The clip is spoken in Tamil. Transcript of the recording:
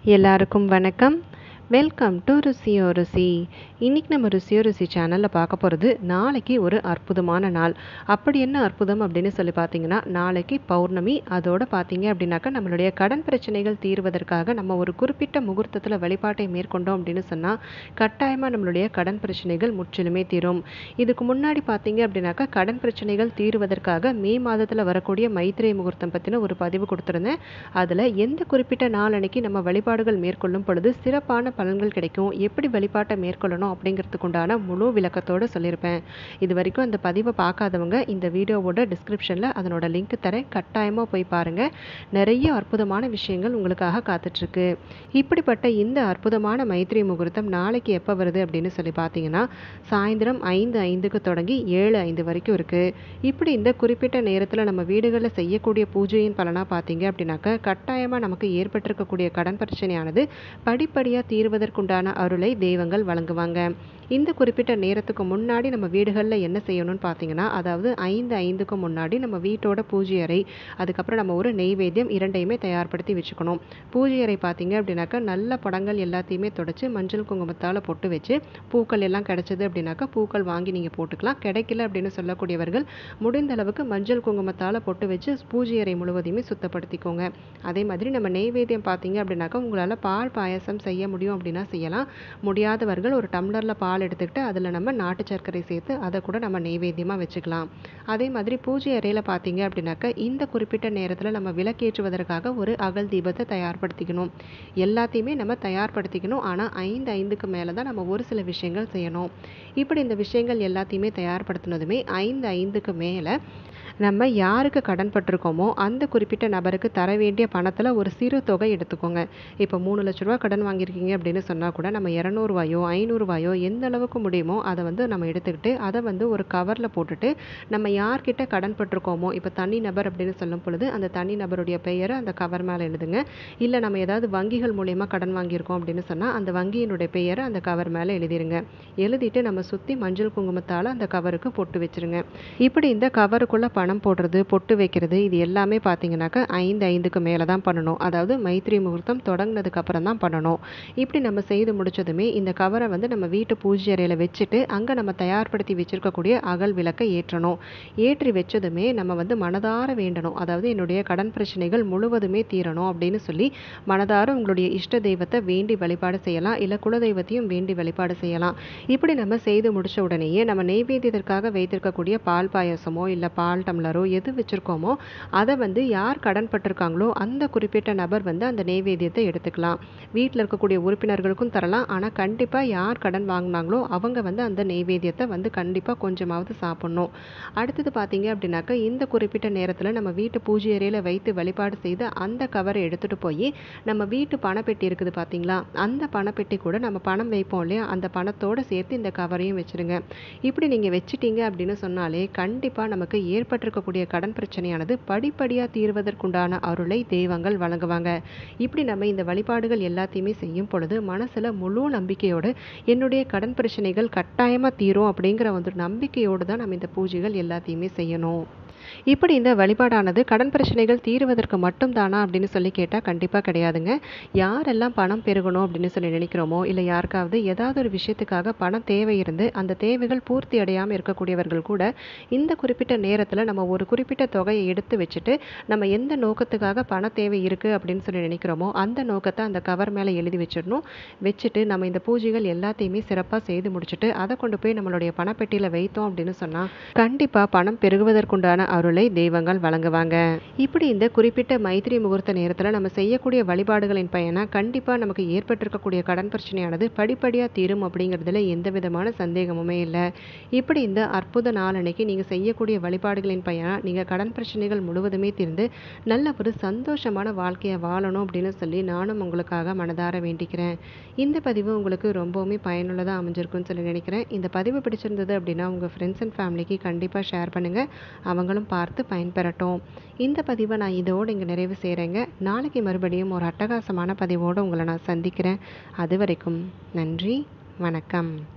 எல்லாருக்கும் வணக்கம் வெல்கம் டு ருசியோ ருசி இன்றைக்கி நம்ம ருசியோ ருசி சேனலில் பார்க்க போகிறது நாளைக்கு ஒரு அற்புதமான நாள் அப்படி என்ன அற்புதம் அப்படின்னு சொல்லி பார்த்தீங்கன்னா நாளைக்கு பௌர்ணமி அதோட பார்த்தீங்க அப்படின்னாக்கா நம்மளுடைய கடன் பிரச்சனைகள் தீர்வதற்காக நம்ம ஒரு குறிப்பிட்ட முகூர்த்தத்தில் வழிபாட்டை மேற்கொண்டோம் அப்படின்னு சொன்னால் கட்டாயமாக நம்மளுடைய கடன் பிரச்சனைகள் முற்றிலுமே தீரும் இதுக்கு முன்னாடி பார்த்தீங்க அப்படின்னாக்கா கடன் பிரச்சனைகள் தீர்வதற்காக மே மாதத்தில் வரக்கூடிய மைத்திரை முகூர்த்தம் பற்றின ஒரு பதிவு கொடுத்துருந்தேன் அதில் எந்த குறிப்பிட்ட நாள் அன்னைக்கு நம்ம வழிபாடுகள் மேற்கொள்ளும் பொழுது சிறப்பான பலன்கள் கிடைக்கும் எப்படி வழிபாட்டை மேற்கொள்ளணும் அப்படிங்கிறதுக்கு உண்டான முழு விளக்கத்தோடு சொல்லியிருப்பேன் இது வரைக்கும் அந்த பதிவை பார்க்காதவங்க இந்த வீடியோவோட டிஸ்கிரிப்ஷனில் அதனோட லிங்க் தரேன் கட்டாயமாக போய் பாருங்கள் நிறைய அற்புதமான விஷயங்கள் உங்களுக்காக காத்துட்ருக்கு இப்படிப்பட்ட இந்த அற்புதமான மைத்திரி முகூர்த்தம் நாளைக்கு எப்போ வருது அப்படின்னு சொல்லி பார்த்தீங்கன்னா சாயந்தரம் ஐந்து ஐந்துக்கு தொடங்கி ஏழு ஐந்து வரைக்கும் இருக்குது இப்படி இந்த குறிப்பிட்ட நேரத்தில் நம்ம வீடுகளில் செய்யக்கூடிய பூஜையின் பலனாக பார்த்தீங்க அப்படின்னாக்க கட்டாயமாக நமக்கு ஏற்பட்டிருக்கக்கூடிய கடன் பிரச்சனையானது படிப்படியாக தீர்வதற்குண்டான அருளை தெய்வங்கள் வழங்குவாங்க இந்த குறிப்பிட்ட நேரத்துக்கு முன்னாடி நம்ம வீடுகளில் என்ன செய்யணும்னு பார்த்தீங்கன்னா அதாவது ஐந்து ஐந்துக்கு முன்னாடி நம்ம வீட்டோட பூஜை அறை அதுக்கப்புறம் நம்ம ஒரு நெய்வேத்தியம் இரண்டையுமே தயார்படுத்தி வச்சுக்கணும் பூஜை அறை பார்த்தீங்க அப்படின்னாக்கா நல்ல படங்கள் எல்லாத்தையுமே தொடச்சி மஞ்சள் குங்குமத்தால் பொட்டு வச்சு பூக்கள் எல்லாம் கிடைச்சது அப்படின்னாக்கா பூக்கள் வாங்கி நீங்கள் போட்டுக்கலாம் கிடைக்கல அப்படின்னு சொல்லக்கூடியவர்கள் முடிந்த அளவுக்கு மஞ்சள் குங்குமத்தால் பொட்டு வச்சு பூஜை அறை முழுவதையுமே சுத்தப்படுத்திக்கோங்க அதே மாதிரி நம்ம நெய்வேத்தியம் பார்த்தீங்க அப்படின்னாக்கா உங்களால் பால் பாயசம் செய்ய முடியும் அப்படின்னா செய்யலாம் முடியாதவர்கள் ஒரு டம்ளரில் பால் எடுத்துக்கிட்டு அதில் நம்ம நாட்டு சர்க்கரை சேர்த்து அதை கூட நம்ம நெய்வேத்தியமாக வச்சுக்கலாம் அதே மாதிரி பூஜை அறையில் பார்த்தீங்க அப்படின்னாக்கா இந்த குறிப்பிட்ட நேரத்தில் நம்ம விளக்கேற்றுவதற்காக ஒரு அகல் தீபத்தை தயார்படுத்திக்கணும் எல்லாத்தையுமே நம்ம தயார்படுத்திக்கணும் ஆனால் ஐந்து ஐந்துக்கு மேலே தான் நம்ம ஒரு சில விஷயங்கள் செய்யணும் இப்படி இந்த விஷயங்கள் எல்லாத்தையுமே தயார்படுத்தினதுமே ஐந்து ஐந்துக்கு மேலே நம்ம யாருக்கு கடன் பட்டிருக்கோமோ அந்த குறிப்பிட்ட நபருக்கு தர வேண்டிய பணத்தில் ஒரு சிறு தொகை எடுத்துக்கோங்க இப்போ மூணு லட்ச ரூபா கடன் வாங்கியிருக்கீங்க அப்படின்னு சொன்னால் கூட நம்ம இரநூறுவாயோ ஐநூறுரூவாயோ எந்த அளவுக்கு முடியுமோ அதை வந்து நம்ம எடுத்துக்கிட்டு அதை வந்து ஒரு கவரில் போட்டுட்டு நம்ம யார்கிட்ட கடன் பட்டிருக்கோமோ இப்போ தனி நபர் அப்படின்னு சொல்லும் பொழுது அந்த தனி நபருடைய பெயரை அந்த கவர் மேலே எழுதுங்க இல்லை நம்ம ஏதாவது வங்கிகள் மூலயமா கடன் வாங்கியிருக்கோம் அப்படின்னு சொன்னால் அந்த வங்கியினுடைய பெயரை அந்த கவர் மேலே எழுதிருங்க எழுதிட்டு நம்ம சுற்றி மஞ்சள் குங்குமத்தால் அந்த கவருக்கு பொட்டு வச்சுருங்க இப்படி இந்த கவருக்குள்ளே பணம் போடுறது பொட்டு வைக்கிறது இது எல்லாமே பார்த்தீங்கன்னாக்கா ஐந்து ஐந்துக்கு மேலே தான் பண்ணணும் அதாவது மைத்திரி முகூர்த்தம் தொடங்கினதுக்கு அப்புறம் தான் பண்ணணும் இப்படி நம்ம செய்து முடிச்சதுமே இந்த கவரை வந்து நம்ம வீட்டு பூஜை அறையில் வச்சுட்டு அங்கே நம்ம தயார்படுத்தி வச்சிருக்கக்கூடிய அகல் விளக்கை ஏற்றணும் ஏற்றி வச்சதுமே நம்ம வந்து மனதார வேண்டணும் அதாவது என்னுடைய கடன் பிரச்சனைகள் முழுவதுமே தீரணும் அப்படின்னு சொல்லி மனதார உங்களுடைய இஷ்ட தெய்வத்தை வேண்டி வழிபாடு செய்யலாம் இல்லை குலதெய்வத்தையும் வேண்டி வழிபாடு செய்யலாம் இப்படி நம்ம செய்து முடிச்ச உடனேயே நம்ம நெய்வேத்தியத்திற்காக வைத்திருக்கக்கூடிய பால் பாயசமோ இல்லை பால் டம்ளரோ எது வச்சுருக்கோமோ அதை வந்து யார் கடன் பட்டிருக்காங்களோ அந்த குறிப்பிட்ட நபர் வந்து அந்த நெய்வேத்தியத்தை எடுத்துக்கலாம் வீட்டில் இருக்கக்கூடிய உறுப்பினர்களுக்கும் தரலாம் ஆனால் கண்டிப்பாக யார் கடன் வாங்கினாங்களோ அவங்க வந்து அந்த நெய்வேத்தியத்தை வந்து கண்டிப்பாக கொஞ்சமாவது சாப்பிட்ணும் அடுத்தது பார்த்தீங்க அப்படின்னாக்கா இந்த குறிப்பிட்ட நேரத்தில் நம்ம வீட்டு பூஜை அறையில் வைத்து வழிபாடு செய்து அந்த கவரை எடுத்துகிட்டு போய் நம்ம வீட்டு பணப்பெட்டி இருக்குது பார்த்தீங்களா அந்த பணப்பெட்டி கூட நம்ம பணம் வைப்போம் இல்லையா அந்த பணத்தோடு சேர்த்து இந்த கவரையும் வச்சுருங்க இப்படி நீங்கள் வச்சிட்டீங்க அப்படின்னு சொன்னாலே கண்டிப்பாக நமக்கு ஏற்பட்டிருக்கக்கூடிய கடன் பிரச்சனையானது படிப்படியாக தீர்வதற்குண்டான அருளை தெய்வங்கள் வழங்குவாங்க இப்படி நம்ம இந்த வழிபாடுகள் எல்லாத்தையுமே செய்யும் பொழுது மனசில் முழு நம்பிக்கையோடு என்னுடைய கடன் பிரச்சனைகள் கட்டாயமாக தீரும் அப்படிங்கிற வந்து நம்பிக்கையோடு தான் நம்ம இந்த பூஜைகள் எல்லாத்தையுமே செய்யணும் இப்படி இந்த வழிபாடானது கடன் பிரச்சனைகள் தீருவதற்கு மட்டும் தானா அப்படின்னு சொல்லி கேட்டால் கண்டிப்பாக கிடையாதுங்க யாரெல்லாம் பணம் பெருகணும் அப்படின்னு சொல்லி நினைக்கிறோமோ இல்லை யாருக்காவது ஏதாவது ஒரு விஷயத்துக்காக பணம் தேவை இருந்து அந்த தேவைகள் பூர்த்தி அடையாமல் இருக்கக்கூடியவர்கள் கூட இந்த குறிப்பிட்ட நேரத்தில் நம்ம ஒரு குறிப்பிட்ட தொகையை எடுத்து வச்சுட்டு நம்ம எந்த நோக்கத்துக்காக பண தேவை இருக்குது அப்படின்னு சொல்லி நினைக்கிறோமோ அந்த நோக்கத்தை அந்த கவர் மேலே எழுதி வச்சிடணும் வச்சுட்டு நம்ம இந்த பூஜைகள் எல்லாத்தையுமே சிறப்பாக செய்து முடிச்சுட்டு அதை கொண்டு போய் நம்மளுடைய பணப்பெட்டியில் வைத்தோம் அப்படின்னு சொன்னால் கண்டிப்பாக பணம் பெருகுவதற்குண்டான அருளை தெய்வங்கள் வழங்குவாங்க இப்படி இந்த குறிப்பிட்ட மைத்திரி முகூர்த்த நேரத்தில் நம்ம செய்யக்கூடிய வழிபாடுகளின் பயனாக கண்டிப்பாக நமக்கு ஏற்பட்டிருக்கக்கூடிய கடன் பிரச்சனையானது படிப்படியாக தீரும் அப்படிங்கிறதுல எந்த விதமான சந்தேகமுமே இல்லை இப்படி இந்த அற்புத நாள் அன்னைக்கு நீங்கள் செய்யக்கூடிய வழிபாடுகளின் பயனாக நீங்கள் கடன் பிரச்சனைகள் முழுவதுமே தீர்ந்து நல்ல ஒரு சந்தோஷமான வாழ்க்கையை வாழணும் அப்படின்னு சொல்லி நானும் உங்களுக்காக மனதார வேண்டிக்கிறேன் இந்த பதிவு உங்களுக்கு ரொம்பவுமே பயனுள்ளதாக அமைஞ்சிருக்குன்னு சொல்லி நினைக்கிறேன் இந்த பதிவு பிடிச்சிருந்தது அப்படின்னா உங்கள் ஃப்ரெண்ட்ஸ் அண்ட் ஃபேமிலிக்கு கண்டிப்பாக ஷேர் பண்ணுங்கள் அவங்களும் பார்த்து பயன்பெறட்டும் இந்த பதிவை நான் இதோடு இங்கே நிறைவு செய்கிறேங்க நாளைக்கு மறுபடியும் ஒரு அட்டகாசமான பதிவோடு உங்களை நான் சந்திக்கிறேன் அது வரைக்கும் நன்றி வணக்கம்